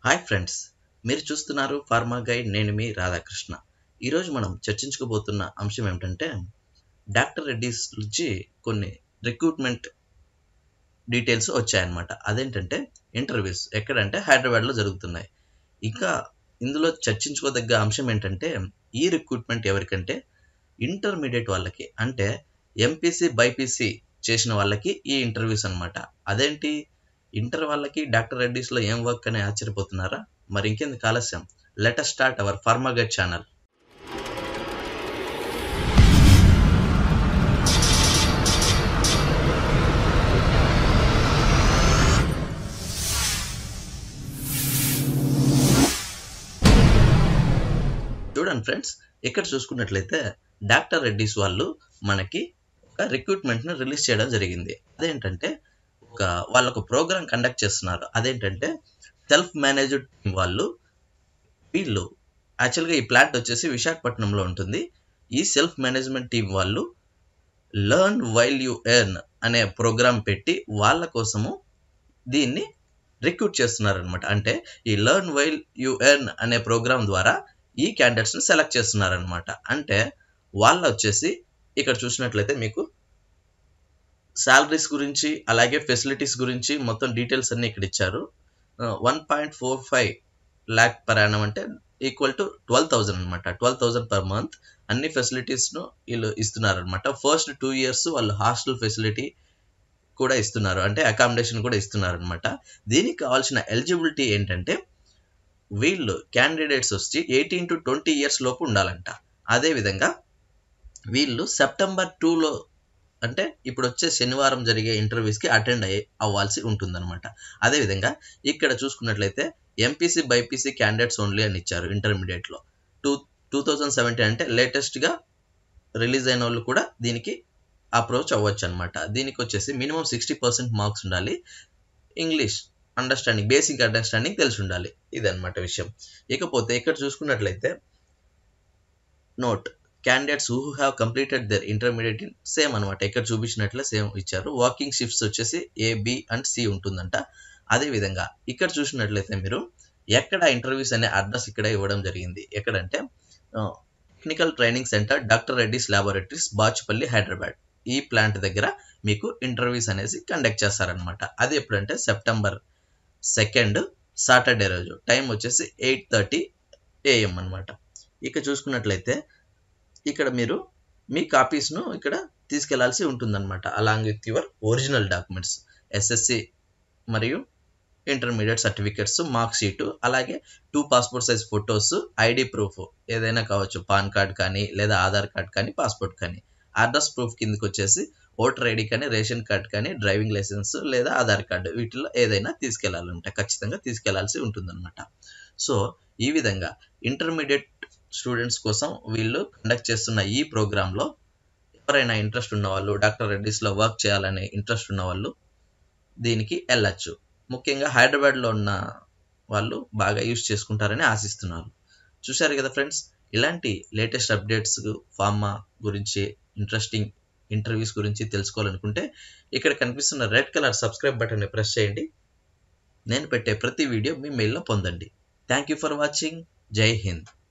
hi friends మీరు చూస్తున్నారు pharma guide నేను మీ రాధాకృష్ణ ఈరోజు మనం చర్చించుకోబోతున్న అంశం ఏమిటంటే డాక్టర్ రెడ్డిస్ నుంచి కొన్ని రిక్రూట్మెంట్ డీటెయిల్స్ వచ్చాయన్నమాట అదేంటంటే ఇంటర్వ్యూస్ ఎక్కడంటే హైదరాబాద్లో జరుగుతున్నాయి ఇంకా ఇందులో చర్చించుకోదగ్గ అంశం ఏంటంటే ఈ రిక్రూట్మెంట్ ఎవరికంటే ఇంటర్మీడియట్ వాళ్ళకి అంటే ఎంపీసీ బైపీసీ చేసిన వాళ్ళకి ఈ ఇంటర్వ్యూస్ అన్నమాట అదేంటి ఇంటర్ వాళ్ళకి డాక్టర్ రెడ్డిస్లో ఏం వర్క్ అని ఆశ్చర్యపోతున్నారా మరి ఇంకెందుకు ఆలస్యం let's start our pharma guide channel చూడండి ఫ్రెండ్స్ ఇక్కడ చూసుకున్నట్లయితే డాక్టర్ రెడ్డిస్ వాళ్ళు మనకి ఒక రిక్రూట్మెంట్ని రిలీజ్ చేయడం జరిగింది అదేంటంటే ఒక వాళ్ళు ఒక ప్రోగ్రామ్ కండక్ట్ చేస్తున్నారు అదేంటంటే సెల్ఫ్ మేనేజ్డ్ వాళ్ళు వీళ్ళు యాక్చువల్గా ఈ ప్లాంట్ వచ్చేసి విశాఖపట్నంలో ఉంటుంది ఈ సెల్ఫ్ మేనేజ్మెంట్ టీం వాళ్ళు లర్న్ వైల్ యు ఎర్న్ అనే ప్రోగ్రామ్ పెట్టి వాళ్ళ కోసము దీన్ని రిక్రూట్ చేస్తున్నారనమాట అంటే ఈ లర్న్ వైల్ యు ఎర్న్ అనే ప్రోగ్రామ్ ద్వారా ఈ క్యాండిడేట్స్ని సెలెక్ట్ చేస్తున్నారనమాట అంటే వాళ్ళు వచ్చేసి ఇక్కడ చూసినట్లయితే మీకు శాలరీస్ గురించి అలాగే ఫెసిలిటీస్ గురించి మొత్తం డీటెయిల్స్ అన్ని ఇక్కడ ఇచ్చారు one point four five lakh per annum equal to twelve thousand అనమాట ట్వెల్వ్ థౌజండ్ పర్ మంత్ అన్ని ఫెసిలిటీస్ను వీళ్ళు ఇస్తున్నారు అనమాట ఫస్ట్ టూ ఇయర్స్ వాళ్ళు హాస్టల్ ఫెసిలిటీ కూడా ఇస్తున్నారు అంటే అకామిడేషన్ కూడా ఇస్తున్నారు అనమాట దీనికి కావాల్సిన ఎలిజిబిలిటీ ఏంటంటే వీళ్ళు క్యాండిడేట్స్ వచ్చి ఎయిటీన్ టు ట్వంటీ ఇయర్స్ లోపు ఉండాలంట అదేవిధంగా వీళ్ళు సెప్టెంబర్ టూలో అంటే ఇప్పుడు వచ్చే శనివారం జరిగే ఇంటర్వ్యూస్కి అటెండ్ అయ్యి అవ్వాల్సి ఉంటుందన్నమాట అదేవిధంగా ఇక్కడ చూసుకున్నట్లయితే ఎంపీసీ బైపీసీ క్యాండిడేట్స్ ఓన్లీ అని ఇచ్చారు ఇంటర్మీడియట్లో టూ టూ థౌజండ్ సెవెంటీన్ అంటే లేటెస్ట్గా రిలీజ్ అయిన వాళ్ళు కూడా దీనికి అప్రోచ్ అవ్వచ్చు అనమాట దీనికి వచ్చేసి మినిమం సిక్స్టీ పర్సెంట్ మార్క్స్ ఉండాలి ఇంగ్లీష్ అండర్స్టాండింగ్ బేసిక్ అండర్స్టాండింగ్ తెలిసి ఉండాలి ఇదన్నమాట విషయం ఇకపోతే ఇక్కడ చూసుకున్నట్లయితే note candidates who have completed their intermediate same అనమాట ఇక్కడ చూపించినట్లే సేమ్ ఇచ్చారు వాకింగ్ షిఫ్ట్స్ వచ్చేసి ఏ బి అండ్ సి ఉంటుందంట అదేవిధంగా ఇక్కడ చూసినట్లయితే మీరు ఎక్కడ ఇంటర్వ్యూస్ అనే అడ్రస్ ఇక్కడ ఇవ్వడం జరిగింది ఎక్కడంటే technical training centre doctor Reddy's laboratories Bachupally Hyderabad ఈ ప్లాంట్ దగ్గర మీకు ఇంటర్వ్యూస్ అనేసి కండక్ట్ చేస్తారనమాట అది ఎప్పుడంటే సెప్టెంబర్ సెకండ్ సాటర్డే రోజు టైం వచ్చేసి ఎయిట్ థర్టీ ఏఎం అనమాట ఇక చూసుకున్నట్లయితే ఇక్కడ మీరు మీ కాపీస్ను ఇక్కడ తీసుకెళ్లాల్సి ఉంటుందన్నమాట along with your original documents SSC మరియు ఇంటర్మీడియట్ సర్టిఫికెట్స్ మార్క్ షీటు అలాగే two passport size photos ID proof ఏదైనా కావచ్చు పాన్ కార్డ్ కానీ లేదా ఆధార్ కార్డ్ కానీ పాస్పోర్ట్ కానీ అడ్రస్ ప్రూఫ్ కిందకి వచ్చేసి ఓటర్ ఐడి కానీ రేషన్ కార్డ్ కానీ డ్రైవింగ్ లైసెన్స్ లేదా ఆధార్ కార్డు వీటిలో ఏదైనా తీసుకెళ్లాలంటే ఖచ్చితంగా తీసుకెళ్లాల్సి ఉంటుందన్నమాట సో ఈ విధంగా ఇంటర్మీడియట్ స్టూడెంట్స్ కోసం వీళ్ళు కండక్ట్ చేస్తున్న ఈ ప్రోగ్రాంలో ఎవరైనా ఇంట్రెస్ట్ ఉన్న వాళ్ళు డాక్టర్ రెడ్డిస్లో వర్క్ చేయాలనే ఇంట్రెస్ట్ ఉన్న వాళ్ళు దీనికి వెళ్ళచ్చు ముఖ్యంగా హైదరాబాద్లో ఉన్న వాళ్ళు బాగా యూజ్ చేసుకుంటారని ఆశిస్తున్నారు చూశారు కదా ఫ్రెండ్స్ ఇలాంటి లేటెస్ట్ అప్డేట్స్ ఫార్మా గురించి ఇంట్రెస్టింగ్ ఇంటర్వ్యూస్ గురించి తెలుసుకోవాలనుకుంటే ఇక్కడ కనిపిస్తున్న రెడ్ కలర్ సబ్స్క్రైబ్ బటన్ని ప్రెస్ చేయండి నేను పెట్టే ప్రతి వీడియో మీ మెయిల్లో పొందండి థ్యాంక్ యూ ఫర్ వాచింగ్ జై హింద్